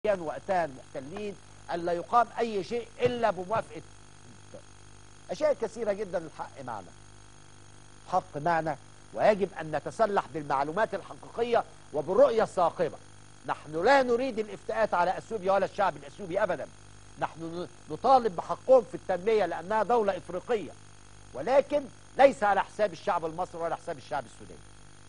وقتها المحتلين ألا يقام أي شيء إلا بموافقة أشياء كثيرة جدا الحق معنى حق معنى ويجب أن نتسلح بالمعلومات الحقيقية وبالرؤية الثاقبة نحن لا نريد الافتاءات على أثيوبيا ولا الشعب الأثيوبي أبدا نحن نطالب بحقهم في التنمية لأنها دولة إفريقية ولكن ليس على حساب الشعب المصري ولا حساب الشعب السوداني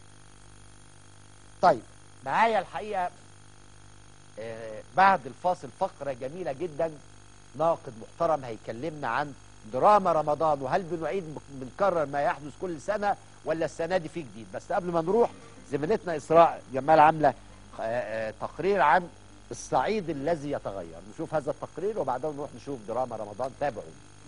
طيب معايا الحقيقة آه بعد الفاصل فقرة جميلة جدا ناقد محترم هيكلمنا عن دراما رمضان وهل بنعيد بنكرر ما يحدث كل سنة ولا السنة دي في جديد بس قبل ما نروح زميلتنا إسراء جمال عاملة آه آه تقرير عن الصعيد الذي يتغير نشوف هذا التقرير وبعدها نروح نشوف دراما رمضان تابعوا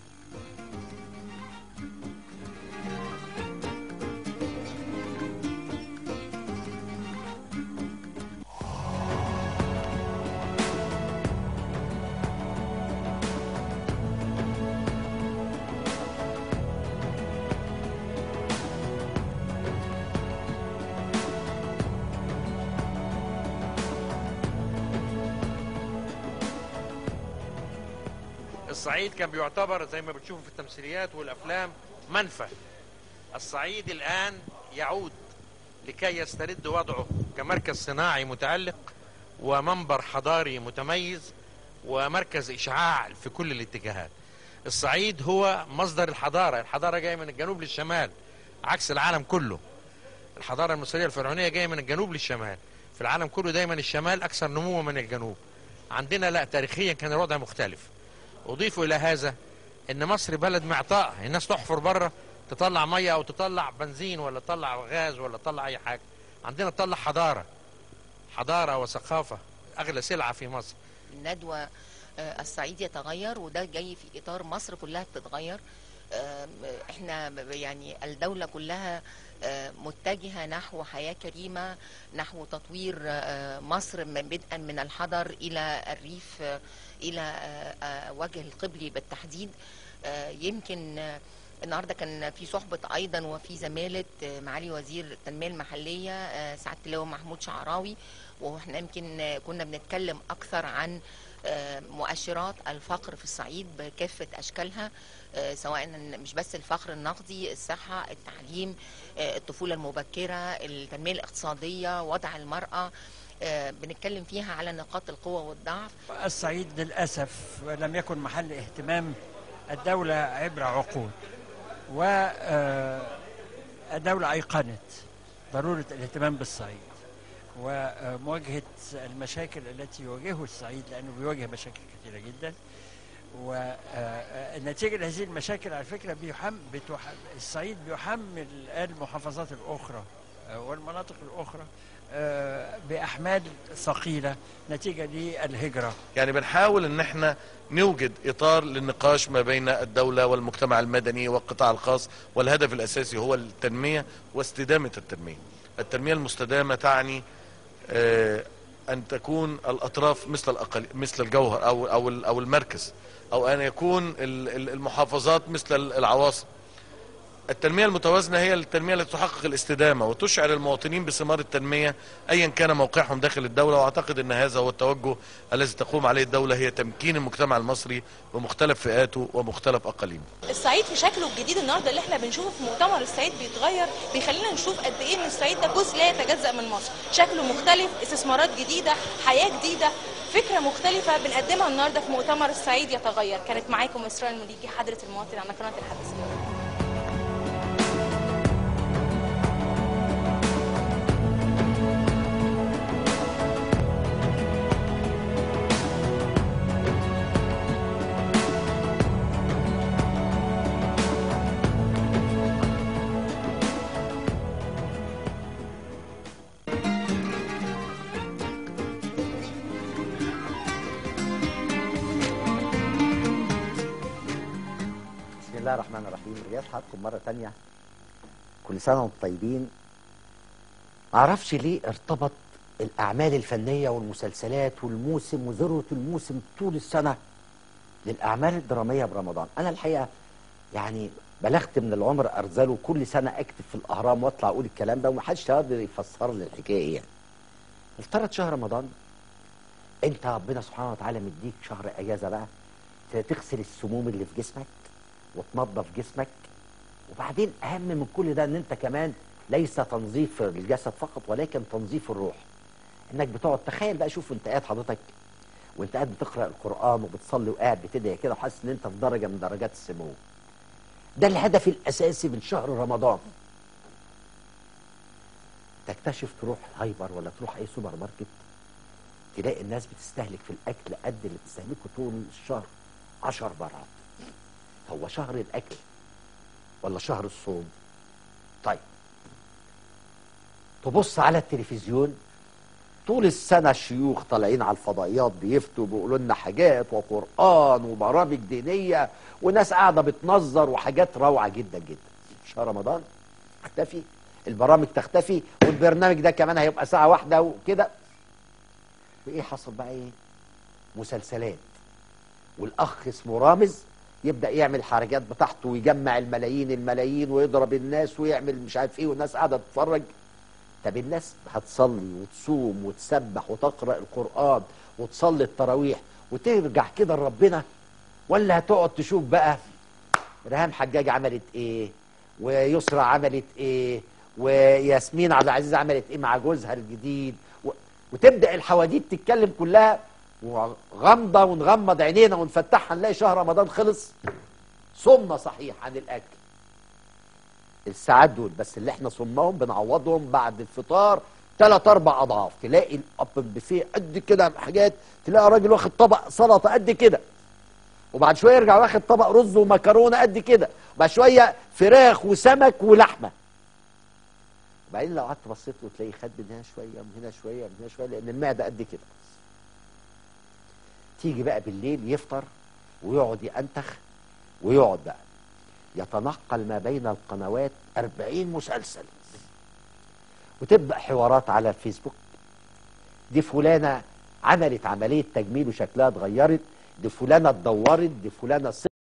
الصعيد كان بيعتبر زي ما بتشوفوا في التمثيليات والافلام منفى الصعيد الان يعود لكي يسترد وضعه كمركز صناعي متألق ومنبر حضاري متميز ومركز إشعاع في كل الاتجاهات الصعيد هو مصدر الحضارة الحضارة جاية من الجنوب للشمال عكس العالم كله الحضارة المصرية الفرعونية جاية من الجنوب للشمال في العالم كله دايما الشمال أكثر نموا من الجنوب عندنا لا تاريخيا كان الوضع مختلف أضيف إلى هذا إن مصر بلد معطاء الناس تحفر بره تطلع مية أو تطلع بنزين ولا تطلع غاز ولا تطلع أي حاجة عندنا تطلع حضارة حضارة وثقافة أغلى سلعة في مصر الندوة آه، الصعيد يتغير وده جاي في إطار مصر كلها بتتغير آه، احنا يعني الدولة كلها آه، متجهة نحو حياة كريمة نحو تطوير آه، مصر من- بدءا من الحضر إلى الريف آه، إلى آه، آه، وجه القبلي بالتحديد آه، يمكن آه، النهارده كان في صحبة أيضا وفي زمالة آه، معالي وزير التنمية المحلية آه، سعادة اللواء محمود شعراوي واحنا يمكن آه، كنا بنتكلم أكثر عن آه، مؤشرات الفقر في الصعيد بكافة أشكالها آه، سواء مش بس الفقر النقدي الصحة التعليم آه، الطفولة المبكرة التنمية الاقتصادية وضع المرأة آه، بنتكلم فيها على نقاط القوة والضعف الصعيد للأسف لم يكن محل اهتمام الدولة عبر عقود والدولة أيقنت ضرورة الاهتمام بالصعيد ومواجهة المشاكل التي يواجهه الصعيد لأنه بيواجه مشاكل كثيرة جدا والنتيجة لهذه المشاكل على فكرة بيحم بتح... الصعيد بيحمل المحافظات الأخرى آه، والمناطق الأخرى آه، بأحمال ثقيلة نتيجة للهجرة يعني بنحاول ان احنا نوجد اطار للنقاش ما بين الدولة والمجتمع المدني والقطاع الخاص والهدف الاساسي هو التنمية واستدامة التنمية التنمية المستدامة تعني آه، ان تكون الاطراف مثل الأقل مثل الجوهر او او ال- او المركز او ان يكون ال- ال- المحافظات مثل العواصم التنمية المتوازنة هي التنمية التي تحقق الاستدامة وتشعر المواطنين بثمار التنمية أيا كان موقعهم داخل الدولة وأعتقد أن هذا هو التوجه الذي تقوم عليه الدولة هي تمكين المجتمع المصري بمختلف فئاته ومختلف أقاليمه الصعيد في شكله الجديد النهارده اللي احنا بنشوفه في مؤتمر الصعيد بيتغير بيخلينا نشوف قد ايه ان الصعيد ده جزء لا يتجزا من مصر شكله مختلف استثمارات جديده حياه جديده فكره مختلفه بنقدمها النهارده في مؤتمر الصعيد يتغير كانت معاكم اسراء المليجي حضره المواطن على قناه الحدث بسم الله الرحمن الرحيم رجعت حضراتكم مرة تانية كل سنة وانتم طيبين معرفش ليه ارتبط الأعمال الفنية والمسلسلات والموسم وذروة الموسم طول السنة للأعمال الدرامية برمضان أنا الحقيقة يعني بلغت من العمر أرزله كل سنة أكتب في الأهرام وأطلع أقول الكلام ده ومحدش يقدر يفسر لي الحكاية إيه يعني. افترض شهر رمضان انت ربنا سبحانه وتعالى مديك شهر اجازه بقى ت- تغسل السموم اللي في جسمك وتنظف جسمك وبعدين اهم من كل ده ان انت كمان ليس تنظيف الجسد فقط ولكن تنظيف الروح انك بتقعد تخيل بقى شوف انت قاعد حضرتك وانت قاعد بتقرا القران وبتصلي وقاعد بتدعي كده وحاسس ان انت في درجه من درجات السمو ده الهدف الاساسي من شهر رمضان تكتشف تروح هايبر ولا تروح اي سوبر ماركت تلاقي الناس بتستهلك في الاكل قد اللي بتستهلكه طول الشهر عشر مرات هو شهر الاكل ولا شهر الصوم طيب تبص على التلفزيون طول السنة الشيوخ طالعين على الفضائيات بيفتوا بيقولوا لنا حاجات وقرآن وبرامج دينية وناس قاعدة بتنظر وحاجات روعة جدا جدا شهر رمضان تختفي البرامج تختفي والبرنامج ده كمان هيبقى ساعة واحدة وكده وايه حصل بقى ايه مسلسلات والاخ اسمه رامز يبدا يعمل حركات بتاعته ويجمع الملايين الملايين ويضرب الناس ويعمل مش عارف ايه والناس قاعده تتفرج طب الناس هتصلي وتصوم وتسبح وتقرا القران وتصلي التراويح وترجع كده لربنا ولا هتقعد تشوف بقى ريهام حجاج عملت ايه ويسرى عملت ايه وياسمين عبد العزيز عملت ايه مع جوزها الجديد و... وتبدا الحواديت تتكلم كلها وغمضه ونغمض عينينا ونفتحها نلاقي شهر رمضان خلص صمنا صحيح عن الاكل الساعات دول بس اللي احنا صمناهم بنعوضهم بعد الفطار ثلاث اربع اضعاف تلاقي الابن بفيه قد كده حاجات تلاقي راجل واخد طبق سلطه قد كده وبعد شويه يرجع واخد طبق رز ومكرونه قد كده وبعد شويه فراخ وسمك ولحمه وبعدين لو قعدت بصيت له تلاقيه خد من هنا شويه من هنا شويه من هنا شويه لان المعده قد كده تيجي بقى بالليل يفطر ويقعد ينتخ ويقعد بقى يتنقل ما بين القنوات 40 مسلسل وتبدا حوارات على الفيسبوك دي فلانه عملت عمليه تجميل وشكلها اتغيرت دي فلانه اتدورت دي فلانه